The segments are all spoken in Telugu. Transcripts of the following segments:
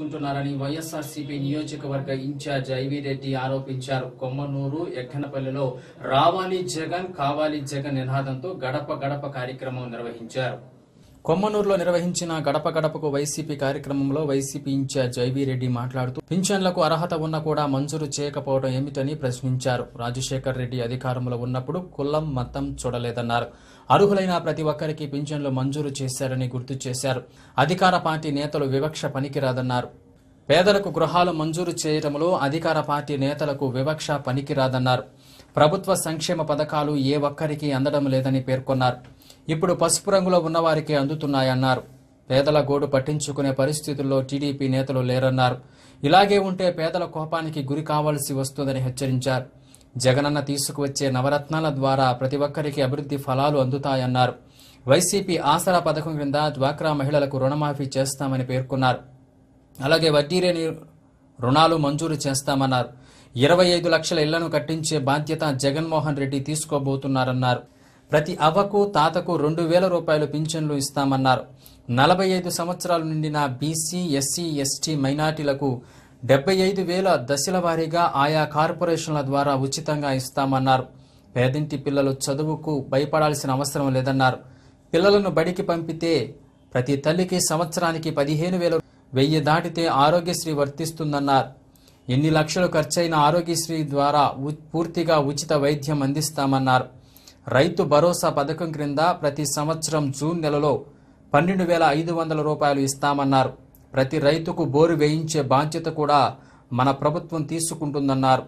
తీసుకుంటున్నారని వైఎస్ఆర్సీపీ నియోజకవర్గ ఇన్ఛార్జ్ ఐవిరెడ్డి ఆరోపించారు కొమ్మనూరు ఎక్కనపల్లిలో రావాలి జగన్ కావాలి జగన్ నినాదంతో గడప గడప కార్యక్రమం నిర్వహించారు కొమ్మనూరులో నిర్వహించిన గడప గడపకు వైసీపీ కార్యక్రమంలో వైసీపీ ఇన్ఛార్జ్ ఐవీరెడ్డి మాట్లాడుతూ పింఛన్లకు అర్హత ఉన్నా కూడా మంజూరు చేయకపోవడం ఏమిటని ప్రశ్నించారు రాజశేఖర్ రెడ్డి అధికారంలో ఉన్నప్పుడు కులం మతం చూడలేదన్నారు అర్హులైన ప్రతి ఒక్కరికి పింఛన్లు మంజూరు చేశారని గుర్తు చేశారు అధికార పార్టీ నేతలు వివక్ష పనికిరాదన్నారు పేదలకు గృహాలు మంజూరు చేయడంలో అధికార పార్టీ నేతలకు వివక్ష పనికిరాదన్నారు ప్రభుత్వ సంక్షేమ పథకాలు ఏ ఒక్కరికి అందడం లేదని పేర్కొన్నారు ఇప్పుడు పసుపు రంగులో ఉన్నవారికి అందుతున్నాయన్నారు పేదల గోడు పట్టించుకునే పరిస్థితుల్లో టీడీపీ నేతలు లేరన్నారు ఇలాగే ఉంటే పేదల కోపానికి గురి కావాల్సి వస్తుందని హెచ్చరించారు జగనన్న తీసుకువచ్చే నవరత్నాల ద్వారా ప్రతి ఒక్కరికి అభివృద్ధి ఫలాలు అందుతాయన్నారు వైసీపీ ఆసరా పథకం క్రింద డ్వాక్రా మహిళలకు రుణమాఫీ చేస్తామని పేర్కొన్నారు అలాగే వడ్డీ లేని రుణాలు మంజూరు చేస్తామన్నారు ఇరవై ఐదు లక్షల ఇళ్లను కట్టించే బాధ్యత జగన్మోహన్ రెడ్డి తీసుకోబోతున్నారన్నారు ప్రతి అవ్వకు తాతకు రెండు వేల రూపాయలు పింఛన్లు ఇస్తామన్నారు నలభై ఐదు సంవత్సరాలు నిండిన బీసీ ఎస్సీ ఎస్టీ మైనార్టీలకు డెబ్బై ఐదు వేల దశల వారీగా ఆయా కార్పొరేషన్ల ద్వారా ఉచితంగా ఇస్తామన్నారు పేదింటి పిల్లలు చదువుకు భయపడాల్సిన అవసరం లేదన్నారు పిల్లలను బడికి పంపితే ప్రతి తల్లికి సంవత్సరానికి పదిహేను వేల వెయ్యి దాటితే ఆరోగ్యశ్రీ వర్తిస్తుందన్నారు ఎన్ని లక్షలు ఖర్చయిన ఆరోగ్యశ్రీ ద్వారా ఉ- పూర్తిగా ఉచిత వైద్యం అందిస్తామన్నారు రైతు భరోసా పథకం క్రింద ప్రతి సంవత్సరం జూన్ నెలలో పన్నెండు వేల ఐదు వందల రూపాయలు ఇస్తామన్నారు ప్రతి రైతుకు బోరు వేయించే బాధ్యత కూడా మన ప్రభుత్వం తీసుకుంటుందన్నారు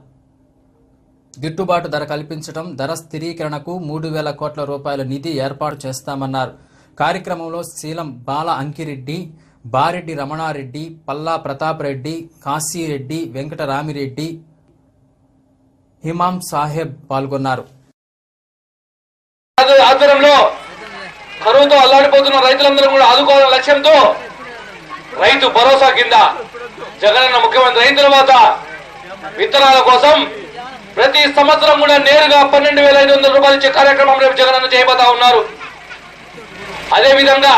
గిట్టుబాటు ధర కల్పించడం ధర స్థిరీకరణకు మూడు వేల కోట్ల రూపాయల నిధి ఏర్పాటు చేస్తామన్నారు కార్యక్రమంలో శీలం బాల అంకిరెడ్డి బారెడ్డి రమణారెడ్డి పల్లా ప్రతాప్ రెడ్డి కాశీరెడ్డి వెంకటరామిరెడ్డి హిమాం సాహెబ్ పాల్గొన్నారు ఆధ్వ- ఆధ్వర్యంలో కరువుతో అల్లాడిపోతున్న రైతులందరూ కూడా ఆదుకోవాలనే లక్ష్యంతో రైతు భరోసా కింద జగనన్న ముఖ్యమంత్రి అయిన తర్వాత విత్తనాల కోసం ప్రతి సంవత్సరం కూడా నేరుగా పన్నెండు వేల ఐదు వందల రూపాయలు ఇచ్చే కార్యక్రమం రేపు జగనన్న చేయబోతా ఉన్నారు అదే విధంగా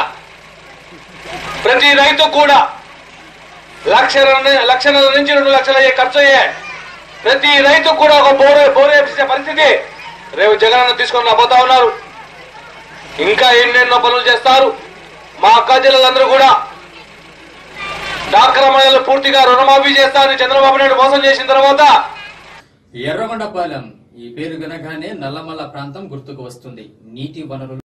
ప్రతి రైతు కూడా లక్ష లక్షన్నర నుంచి రెండు లక్షల అయ్యే ఖర్చు అయ్యే ప్రతి రైతు కూడా ఒక బోరు బోరు వేపించే పరిస్థితి రేపు జగనన్న తీసుకొని రాబోతా ఉన్నారు ఇంకా ఎన్నెన్నో పనులు చేస్తారు మా అక్క జిల్లాలందరూ కూడా డాక్రా మహిళలు పూర్తిగా రుణమాఫీ చేస్తారని చంద్రబాబు నాయుడు మోసం చేసిన తర్వాత ఎర్రగొండపాలెం ఈ పేరు వినగానే నల్లమల్ల ప్రాంతం గుర్తుకు వస్తుంది నీటి వనరులు